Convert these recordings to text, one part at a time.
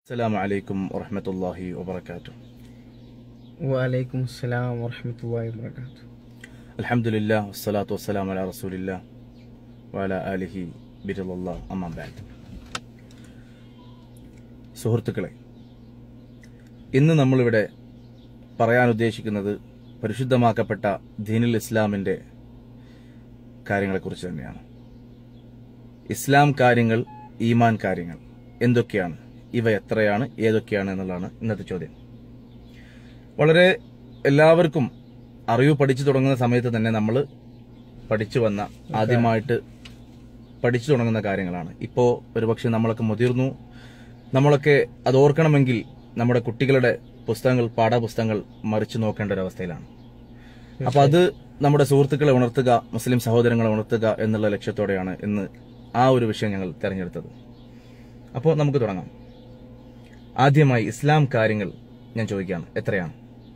السلام عليكم ورحمة الله وبركاته وعليكم السلام ورحمة الله وبركاته الحمد لله والصلاة والسلام على رسول الله وعلى آله برضا الله أما بعد സുഹൃത്തുക്കളെ ഇന്ന് നമ്മളിവിടെ പറയാൻ ഉദ്ദേശിക്കുന്നത് പരിശുദ്ധമാക്കപ്പെട്ട ദീനുൽ ഇസ്ലാമിന്റെ കാര്യങ്ങളെക്കുറിച്ച് തന്നെയാണ് ഇസ്ലാം കാര്യങ്ങൾ ഈമാൻ കാര്യങ്ങൾ എന്തൊക്കെയാണ് ഇവ എത്രയാണ് ഏതൊക്കെയാണ് എന്നുള്ളതാണ് ഇന്നത്തെ ചോദ്യം വളരെ എല്ലാവർക്കും അറിവ് പഠിച്ചു തുടങ്ങുന്ന സമയത്ത് തന്നെ നമ്മൾ പഠിച്ചു വന്ന ആദ്യമായിട്ട് പഠിച്ചു തുടങ്ങുന്ന കാര്യങ്ങളാണ് ഇപ്പോ ഒരുപക്ഷെ നമ്മളൊക്കെ മുതിർന്നു നമ്മളൊക്കെ അത് ഓർക്കണമെങ്കിൽ നമ്മുടെ കുട്ടികളുടെ പുസ്തകങ്ങൾ പാഠപുസ്തകങ്ങൾ മറിച്ചു നോക്കേണ്ട ഒരു അവസ്ഥയിലാണ് അപ്പൊ അത് നമ്മുടെ സുഹൃത്തുക്കളെ ഉണർത്തുക മുസ്ലിം സഹോദരങ്ങളെ ഉണർത്തുക എന്നുള്ള ലക്ഷ്യത്തോടെയാണ് ഇന്ന് ആ ഒരു വിഷയം ഞങ്ങൾ തെരഞ്ഞെടുത്തത് അപ്പോൾ നമുക്ക് തുടങ്ങാം ആദ്യമായി ഇസ്ലാം കാര്യങ്ങൾ ഞാൻ ചോദിക്കുകയാണ് എത്രയാണ്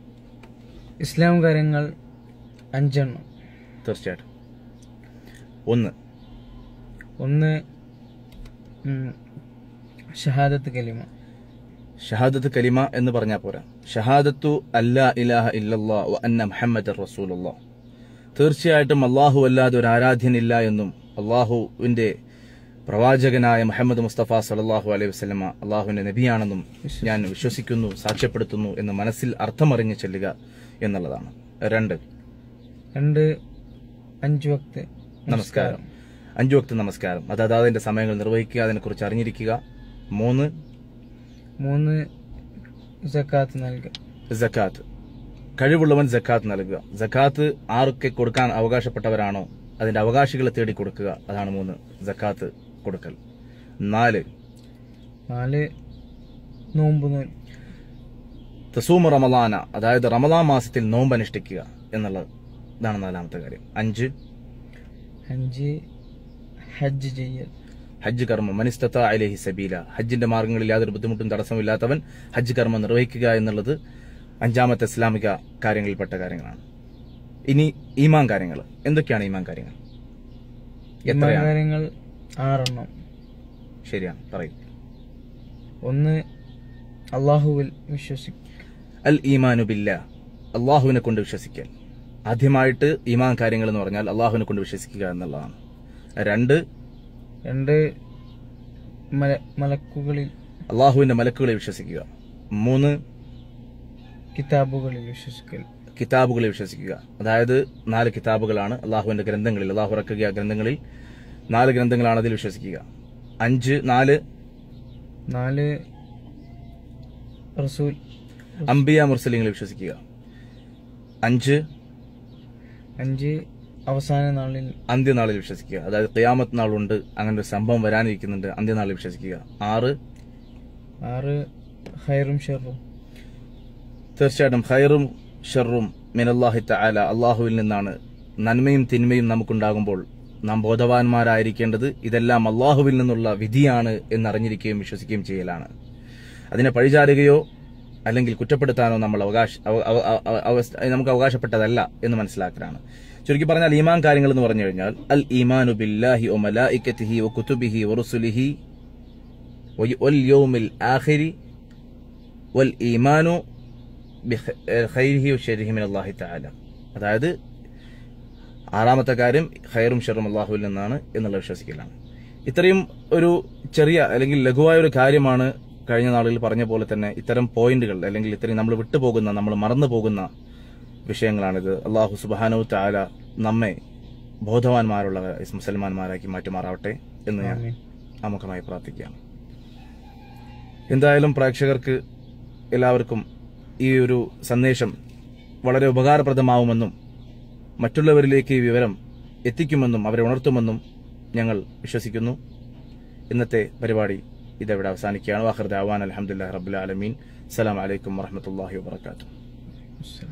ഇസ്ലാം കാര്യങ്ങൾ അഞ്ചെണ്ണം തീർച്ചയായിട്ടും ഒന്ന് ഒന്ന് ഉം, ഷഹാദത്ത് കലിമ ഷഹാദത്ത് കലിമ എന്ന് പറഞ്ഞാൽ പോരാ ഷഹാദത്തു അല്ലാ ഇലാഹ ഇല്ലല്ലാ വ അന്ന മുഹമ്മദ് റസൂലുള്ള തീർച്ചയായിട്ടും അള്ളാഹു അല്ലാതെ ഒരു ആരാധ്യനില്ല എന്നും അള്ളാഹുവിന്റെ പ്രവാചകനായ മുഹമ്മദ് മുസ്തഫ സലല്ലാഹു അലൈഹി വസ്ലമ അള്ളാഹുവിന്റെ നബിയാണെന്നും ഞാൻ വിശ്വസിക്കുന്നു സാക്ഷ്യപ്പെടുത്തുന്നു എന്ന് മനസ്സിൽ അർത്ഥമറിഞ്ഞ് ചെല്ലുക എന്നുള്ളതാണ് രണ്ട് രണ്ട് അഞ്ചു വക്ത് നമസ്കാരം അഞ്ചു വക്ത് നമസ്കാരം അത് അതാതിന്റെ സമയങ്ങൾ നിർവഹിക്കുക അതിനെക്കുറിച്ച് അറിഞ്ഞിരിക്കുക മൂന്ന് മൂന്ന് സക്കാത്ത് നൽകുക ജക്കാത്ത് കഴിവുള്ളവൻ ജക്കാത്ത് നൽകുക ജക്കാത്ത് ആരൊക്കെ കൊടുക്കാൻ അവകാശപ്പെട്ടവരാണോ അതിന്റെ അവകാശികളെ തേടി കൊടുക്കുക അതാണ് മൂന്ന് ജക്കാത്ത് കൊടുക്കൽ നാല് നാല് നോമ്പ് നോൽ തസൂമ റമലാന അതായത് റമലാൻ മാസത്തിൽ നോമ്പ് അനുഷ്ഠിക്കുക എന്നുള്ളത് ഇതാണ് നാലാമത്തെ കാര്യം അഞ്ച് അഞ്ച് ഹജ്ജ് ചെയ്യൽ ഹജ്ജ് കർമ്മം മനിസ്തത്ത അലഹി സബീല ഹജ്ജിന്റെ മാർഗങ്ങളിൽ യാതൊരു ബുദ്ധിമുട്ടും തടസ്സമില്ലാത്തവൻ ഹജ്ജ് കർമ്മം നിർവഹിക്കുക എന്നുള്ളത് അഞ്ചാമത്തെ ഇസ്ലാമിക കാര്യങ്ങളിൽപ്പെട്ട കാര്യങ്ങളാണ് ഇനി ഈമാൻ കാര്യങ്ങൾ എന്തൊക്കെയാണ് ഈമാൻ കാര്യങ്ങൾ ഈമാൻ എത്രയാണ് കാര്യങ്ങൾ ആറെണ്ണം ശരിയാണ് പറയും ഒന്ന് അള്ളാഹുവിൽ വിശ്വസിക്കുക അൽ ഈമാനു ബില്ല അള്ളാഹുവിനെ കൊണ്ട് വിശ്വസിക്കൽ ആദ്യമായിട്ട് ഈമാൻ കാര്യങ്ങൾ എന്ന് പറഞ്ഞാൽ അള്ളാഹുവിനെ കൊണ്ട് വിശ്വസിക്കുക എന്നുള്ളതാണ് രണ്ട് രണ്ട് മല മലക്കുകളിൽ അള്ളാഹുവിന്റെ മലക്കുകളെ വിശ്വസിക്കുക മൂന്ന് കിതാബുകളിൽ വിശ്വസിക്കൽ കിതാബുകളെ വിശ്വസിക്കുക അതായത് നാല് കിതാബുകളാണ് അള്ളാഹുവിന്റെ ഗ്രന്ഥങ്ങളിൽ അള്ളാഹു ഇറക്കുക ഗ്രന്ഥങ്ങളിൽ നാല് ഗ്രന്ഥങ്ങളാണ് അതിൽ വിശ്വസിക്കുക അഞ്ച് നാല് നാല് റസൂൽ അംബിയ മുർസലിങ്ങളെ വിശ്വസിക്കുക അഞ്ച് അഞ്ച് അവസാന നാളിൽ അന്ത്യനാളിൽ വിശ്വസിക്കുക അതായത് ഖിയാമത്ത് നാളുണ്ട് അങ്ങനെ ഒരു സംഭവം വരാനിരിക്കുന്നുണ്ട് അന്ത്യനാളിൽ വിശ്വസിക്കുക ആറ് ആറ് ഹൈറും ഷെറും തീർച്ചയായിട്ടും ഖൈറും ഷെറും മിനല്ലാഹി തആല അള്ളാഹുവിൽ നിന്നാണ് നന്മയും തിന്മയും നമുക്കുണ്ടാകുമ്പോൾ നാം ബോധവാന്മാരായിരിക്കേണ്ടത് ഇതെല്ലാം അള്ളാഹുവിൽ നിന്നുള്ള വിധിയാണ് എന്നറിഞ്ഞിരിക്കുകയും വിശ്വസിക്കുകയും ചെയ്യലാണ് അതിനെ പഴിചാരുകയോ അല്ലെങ്കിൽ കുറ്റപ്പെടുത്താനോ നമ്മൾ അവകാശ അവ- അവ- അവ- അവസ്ഥ- നമുക്ക് അവകാശപ്പെട്ടതല്ല എന്ന് മനസ്സിലാക്കലാണ് ചുരുക്കി പറഞ്ഞാൽ ഈമാൻ കാര്യങ്ങൾ എന്ന് പറഞ്ഞു കഴിഞ്ഞാൽ അൽ ഈമാനു ബില്ലാഹി ഒ മലായിക്കത്തിഹി ഒ കുത്തുബിഹി ഒറുസുലിഹി വൽ യൗമിൽ ആഖിരി വൽ ഈമാനു ബിഖ- ഏഹ് ഖൈരിഹി വശരിഹി മിൻ അല്ലാഹി തആല അതായത് ആറാമത്തെ കാര്യം ഖൈറും ഷെറും അള്ളാഹുവിൽ നിന്നാണ് എന്നുള്ള വിശ്വസിക്കലാണ് ഇത്രയും ഒരു ചെറിയ അല്ലെങ്കിൽ ലഘുവായ ഒരു കാര്യമാണ് കഴിഞ്ഞ നാളുകളിൽ പറഞ്ഞ പോലെ തന്നെ ഇത്തരം പോയിന്റുകൾ അല്ലെങ്കിൽ ഇത്രയും നമ്മൾ വിട്ടുപോകുന്ന നമ്മൾ മറന്നു പോകുന്ന വിഷയങ്ങളാണിത് അള്ളാഹു സുബാനു താല നമ്മെ ബോധവാന്മാരുള്ള മുസൽമാന്മാരാക്കി മാറ്റുമാറാവട്ടെ എന്ന് ഞാൻ ആമീൻ. ആമുഖമായി പ്രാർത്ഥിക്കുകയാണ് എന്തായാലും പ്രേക്ഷകർക്ക് എല്ലാവർക്കും ഈ ഒരു സന്ദേശം വളരെ ഉപകാരപ്രദമാവുമെന്നും മറ്റുള്ളവരിലേക്ക് ഈ വിവരം എത്തിക്കുമെന്നും അവരെ ഉണർത്തുമെന്നും ഞങ്ങൾ വിശ്വസിക്കുന്നു ഇന്നത്തെ പരിപാടി ഇതെവിടെ അവസാനിക്കുകയാണ് വാഹർ ദാവാൻ അലഹമുല്ലാ റബുലാലമീൻ അസ്സലാമു അലൈക്കും വറഹമത്തല്ലാഹി വാത്തു